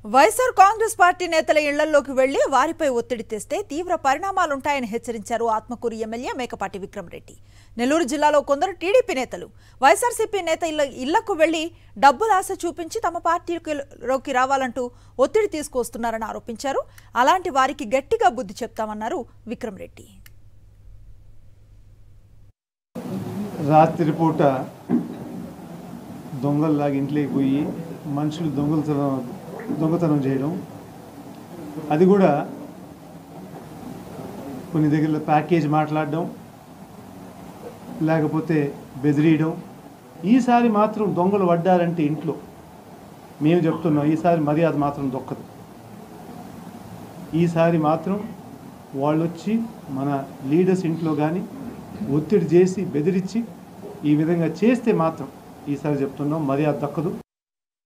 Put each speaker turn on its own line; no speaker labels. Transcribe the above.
YSR Congress party నేతల ఇళ్లలోకి వెళ్లి వారిపై ఒత్తిడి తెస్తే తీవ్ర పరిణామాలుంటాయని హెచ్చరించారు ఆత్మకూరు ఎమ్మెల్యే మేకపాటి విక్రమరెడ్డి నెల్లూరు జిల్లాలో కొందరు టీడీపీ నేతలు వైఎస్ఆర్సీపీ నేత ఇళ్ల ఇళ్లకు వెళ్లి డబ్బుల ఆశ చూపించి తమ పార్టీలోకి రావాలంటూ ఒత్తిడి తీసుకొస్తున్నారని ఆరోపించారు అలాంటి వారికి గట్టిగా బుద్ధి చెప్తామన్నారు విక్రమరెడ్డి
రాత్రిపూట దొంగల్లాగా ఇంట్లోకి పోయి మనుషులు దొంగలతనం దొంగతనం చేయడం అది కూడా కొన్ని దగ్గర ప్యాకేజ్ మాట్లాడడం లేకపోతే బెదిరియడం ఈసారి మాత్రం దొంగలు పడ్డారంటే ఇంట్లో మేము చెప్తున్నాం ఈసారి మర్యాద మాత్రం దొక్కదు ఈసారి మాత్రం వాళ్ళు వచ్చి మన లీడర్స్ ఇంట్లో కానీ ఒత్తిడి చేసి బెదిరించి ఈ విధంగా చేస్తే మాత్రం ఈసారి చెప్తున్నాం మర్యాద దక్కదు